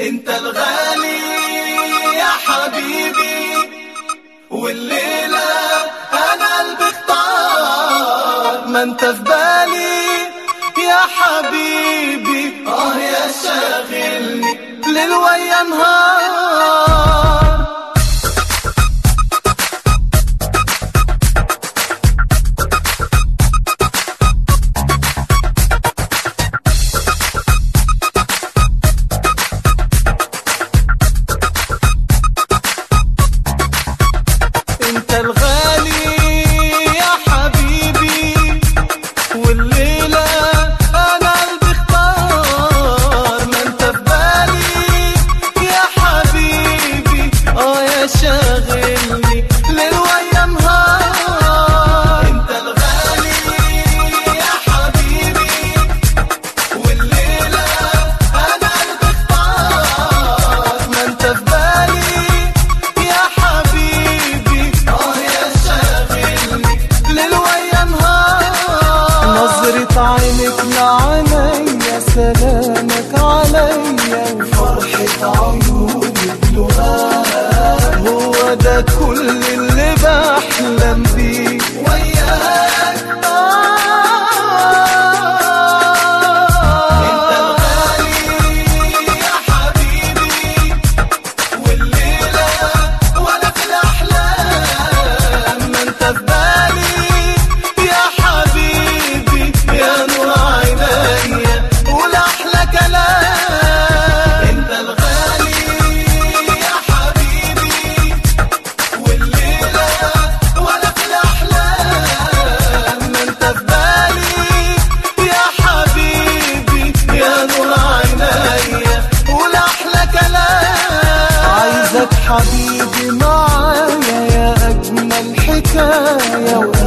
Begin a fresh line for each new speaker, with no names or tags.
انت الغالي يا حبيبي والليلة انا قلبي اختار ما انت في بالي يا حبيبي اه يا شاغلني ليل ويا نهار انت الغالي يا حبيبي والليلة انا قلبي اختار ما انت في بالي يا حبيبي اه يا شاغلني ليل ويا نهار انت الغالي يا حبيبي والليلة انا قلبي اختار ما انت في بالي يا حبيبي اه يا شاغلني ليل ويا نهار
نظرة عينك لعينيا سلامك عليا
فرحة عيونك لغات
هو ده كل اللي بحلم بيه
وياك انت الغالي يا حبيبي والليلة ولا في الأحلام ما انت في بالي يا حبيبي يا نور عينيا والأحلى كلام انت الغالي يا حبيبي والليلة ولا في الأحلام ما انت في بالي يا حبيبي يا نور عينيا والأحلى كلام
عايزك حبيبي معايا يا أجمل حكاية